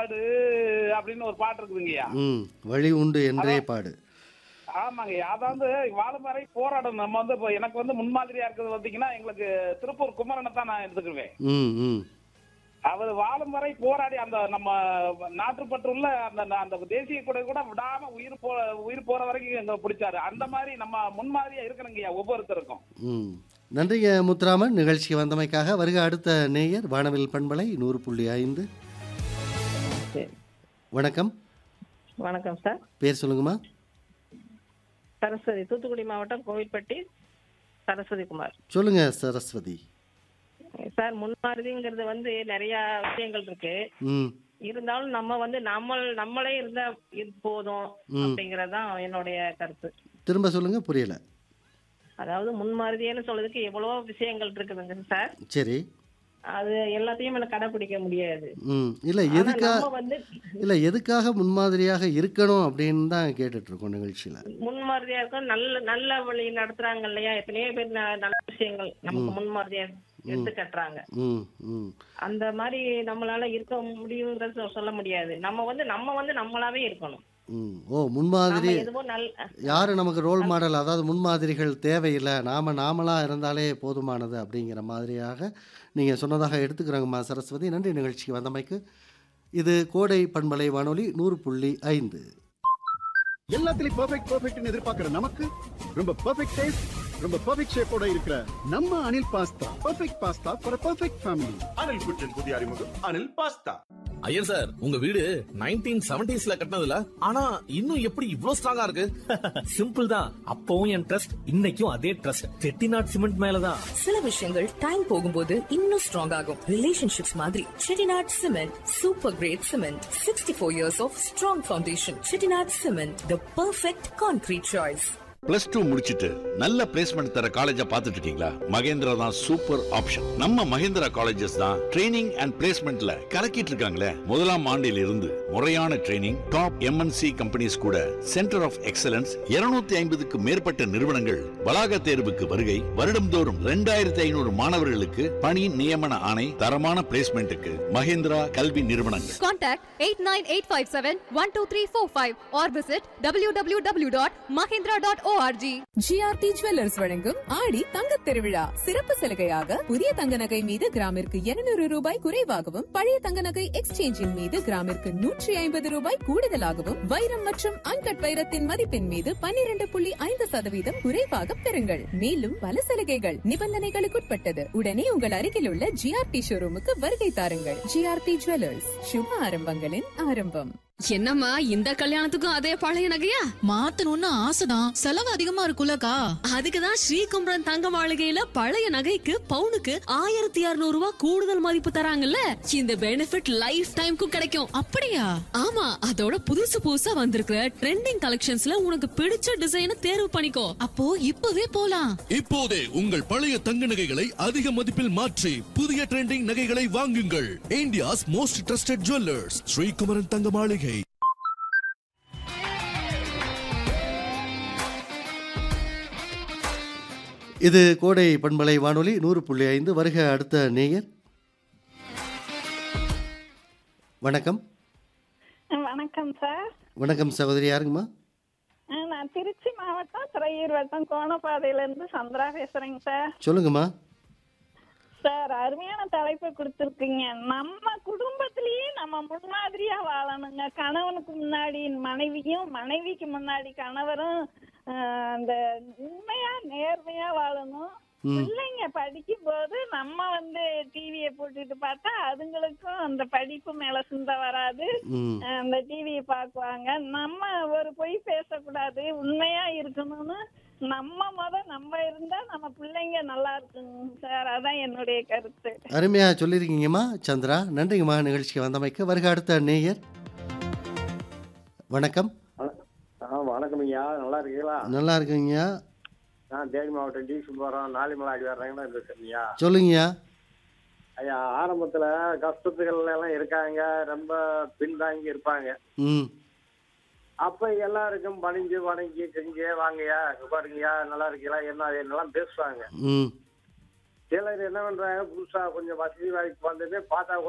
பாடு அப்படின்னு ஒரு பாட்டு இருக்குதுங்கய்யா ம் வழி உண்டு என்றே பாடு ஆமாங்கய்யா அதாவது வாழும் வரை போராடணும் நம்ம வந்து இப்போ எனக்கு வந்து முன்மாதிரியா இருக்கிறது பார்த்தீங்கன்னா எங்களுக்கு திருப்பூர் குமரனை தான் நான் எடுத்துக்குவேன் ம் ம் அவர் வாழும் வரை போராடி அந்த நம்ம நாட்டுப்பற்றுள்ள அந்த அந்த தேசிய கொடை கூட விடாம உயிர் போ உயிர் போற வரைக்கும் எங்க பிடிச்சாரு அந்த மாதிரி நம்ம முன்மாதிரியா இருக்கணுங்கய்யா ஒவ்வொருத்தருக்கும் ம் நன்றிங்க முத்துராமன் நிகழ்ச்சிக்கு வந்தமைக்காக வருக அடுத்த நேயர் வானவில் பண்பலை நூறு புள்ளி ஐந்து சரி வணக்கம் வணக்கம் சார் பேர் சொல்லுங்கம்மா சரஸ்வதி தூத்துக்குடி மாவட்டம் கோவில்பட்டி சரஸ்வதி குமார் சொல்லுங்க சரஸ்வதி சார் முன்மாதிரிங்கிறது வந்து நிறைய விஷயங்கள் இருக்கு ம் இருந்தாலும் நம்ம வந்து நம்ம நம்மளே இருந்தா இது போதும் ம். அப்படிங்கறது தான் என்னுடைய கருத்து திரும்ப சொல்லுங்க புரியல அதாவது முன்மாதிரின்னு சொல்றதுக்கு எவ்வளவோ விஷயங்கள் இருக்குதுங்க சார் சரி அது எல்லாத்தையும் எனக்கு கடைபிடிக்க முடியாது ம் இல்லை ஆனா எதுக்கா நம்ம வந்து இல்லை எதுக்காக முன்மாதிரியாக இருக்கணும் அப்படின்னு தான் கேட்டுட்டு இருக்கோம் நிகழ்ச்சியில் முன்மாதிரியா இருக்கும் நல்ல நல்ல வழி நடத்துறாங்க இல்லையா எத்தனையோ பேர் ந- நல்ல விஷயங்கள் நமக்கு முன்மாதிரியா எடுத்து கட்டுறாங்க ம் ம் அந்த மாதிரி நம்மளால இருக்க முடியுங்கிறத சொ- சொல்ல முடியாது நம்ம வந்து நம்ம வந்து நம்மளாவே இருக்கணும் ம் ஓ முன்மாதிரி நம்ம எதுவும் நல்ல யார் நமக்கு ரோல் மாடல் அதாவது முன்மாதிரிகள் தேவையில்லை நாம் நாமளாக இருந்தாலே போதுமானது அப்படிங்கிற மாதிரியாக நீங்கள் சொன்னதாக எடுத்துக்கிறோங்கம்மா சரஸ்வதி நன்றி நிகழ்ச்சிக்கு வந்தமைக்கு இது கோடை பண்பலை வானொலி நூறு புள்ளி ஐந்து எல்லாத்துலயும் பெர்ஃபெக்ட் பெர்ஃபெக்ட்னு எதிர்பார்க்கிற நமக்கு ரொம்ப பெர்ஃபெக்ட் டேஸ்ட் ரொம்ப பெர்ஃபெக்ட் ஷேப்போட இருக்கிற நம்ம Anil pasta perfect pasta for perfect family Anil குற்றின் புதிய அறிமுகம் அனில் பாஸ்தா ஐயர் சார் உங்க வீடு நைன்டீன் செவன்டிஸ்ல கட்டினதுல ஆனா இன்னும் எப்படி இவ்ளோ ஸ்ட்ராங்கா இருக்கு சிம்பிள் தான் அப்பவும் என் ட்ரஸ்ட் இன்னைக்கும் அதே ட்ரஸ்ட் செட்டிநாட் சிமெண்ட் மேலதான் சில விஷயங்கள் டைம் போகும்போது இன்னும் ஸ்ட்ராங் ஆகும் ரிலேஷன்ஷிப்ஸ் மாதிரி Chettinad cement super great cement sixty four years of strong foundation Chettinad cement the perfect concrete choice plus two முடிச்சிட்டு நல்ல பிளேஸ்மெண்ட் தர காலேஜா பார்த்துட்டு இருக்கீங்களா மகேந்திரா தான் சூப்பர் ஆப்ஷன் நம்ம மகேந்திரா காலேஜஸ் தான் ட்ரைனிங் அண்ட் பிளேஸ்மெண்ட்ல கலக்கிட்டு இருக்காங்களே முதலாம் ஆண்டில் இருந்து முறையான ட்ரைனிங் டாப் எம்என்சி கம்பெனிஸ் கூட சென்டர் ஆஃப் எக்ஸலன்ஸ் 250 ஐம்பதுக்கு மேற்பட்ட நிறுவனங்கள் வளாக தேர்வுக்கு வருகை வருடம்தோறும் ரெண்டாயிரத்தி ஐநூறு மாணவர்களுக்கு பணி நியமன ஆணை தரமான பிளேஸ்மெண்ட்டுக்கு மகேந்திரா கல்வி நிறுவனங்கள் Contact 89857-12345 or visit www.mahindra.org. GRT jewellers வழங்கும் ஆடி தங்கத் திருவிழா சிறப்பு சலுகையாக புதிய தங்க நகை மீது கிராமிற்கு 200 ரூபாய் குறைவாகவும் பழைய தங்க நகை எக்ஸ்சேஞ்சின் மீது கிராமிற்கு நூற்றி ஐம்பது ரூபாய் கூடுதலாகவும் வைரம் மற்றும் அன்கட் வைரத்தின் மதிப்பின் மீது 12.5% புள்ளி ஐந்து சதவீதம் குறைவாக பெறுங்கள் மேலும் பல சலுகைகள் நிபந்தனைகளுக்குட்பட்டது உடனே உங்கள் அருகில் உள்ள ஜிஆர்டி ஷோரூமுக்கு வருகை தாருங்கள் ஜிஆர்டி ஜுவல்லர்ஸ் சுப ஆரம்பங்களின் ஆரம்பம் என்னம்மா இந்த கல்யாணத்துக்கும் அதே பழைய நகையா மாத்தணும்னு ஆசைதான் செலவு அதிகமா இருக்குல்லக்கா அதுக்குதான் ஸ்ரீகுமரன் தங்க மாளிகையில பழைய நகைக்கு பவுனுக்கு ஆயிரத்தி இருநூறு ரூபாய் கூடுதல் மதிப்பு தராங்கல்ல இந்த பெனிஃபிட் லைஃப் டைம்க்கும் கிடைக்கும் அப்படியா ஆமா அதோட புதுசு புதுசா வந்திருக்கிற ட்ரெண்டிங் கலெக்ஷன்ஸ்ல உனக்கு பிடிச்ச டிசைனை தேர்வு பண்ணிக்கோ அப்போ இப்பவே போலாம் இப்போதே உங்கள் பழைய தங்க நகைகளை அதிக மதிப்பில் மாற்றி புதிய ட்ரெண்டிங் நகைகளை வாங்குங்கள் India's most trusted jewellers Srikumaran தங்க மாளிகை இது கோடை பண்பலை வானொலி நூறு புள்ளி ஐந்து வருக அடுத்த நேயர் வணக்கம் வணக்கம் சார் வணக்கம் சகோதரி யாருங்கம்மா நான் திருச்சி மாவட்டம் துறையூர் வட்டம் கோணப்பாதையில இருந்து சந்திரா பேசுறேங்க சார் சொல்லுங்கம்மா சார் அருமையான தலைப்பு கொடுத்துருக்கீங்க நம்ம குடும்பத்திலேயே நம்ம முன்மாதிரியா வாழணுங்க கணவனுக்கு முன்னாடி மனைவியும் மனைவிக்கு முன்னாடி கணவரும் ஆஹ், அந்த உண்மையா நேர்மையா வாழணும் ம். பிள்ளைங்க படிக்கும் போது நம்ம வந்து டிவியை போட்டுட்டு பார்த்தா அதுங்களுக்கும் அந்த படிப்பு மேல சிந்த வராது ம் ஆஹ், அந்த டிவியை பார்க்குவாங்க நம்ம ஒரு பொய் பேசக்கூடாது உண்மையா இருக்கணும்னு நம்ம முத நம்ம இருந்தா நம்ம பிள்ளைங்க நல்லா இருக்குங்க சார் அதான் என்னுடைய கருத்து அருமையாக சொல்லியிருக்கீங்கம்மா சந்திரா நன்றிங்கம்மா நிகழ்ச்சிக்கு வந்தமைக்கு வருக அடுத்த நேயர் வணக்கம் வணக்கம் ஐயா நல்லா இருக்கீங்களா நல்லா இருக்குங்கய்யா நான் தேனி மாவட்டம் டி சுப்பரம் நாலிமலை அடி வர்றாங்கன்னா பேசுறீங்க சொல்லுங்கய்யா ஐயா ஆரம்பத்துல கஷ்டத்துகள் எல்லாம் இருக்காங்க ரொம்ப பின்தாங்கி இருப்பாங்க ம் அப்ப எல்லாருக்கும் பணிஞ்சு வணங்கி செஞ்சு வாங்கய்யா இங்க பாருங்கய்யா நல்லா இருக்கீங்களா என்ன அது என்னெல்லாம் பேசுவாங்க ம் சிலர் என்ன பண்றாங்க புதுசா கொஞ்சம் வசதி வாய்ப்பு வந்ததே பார்த்தா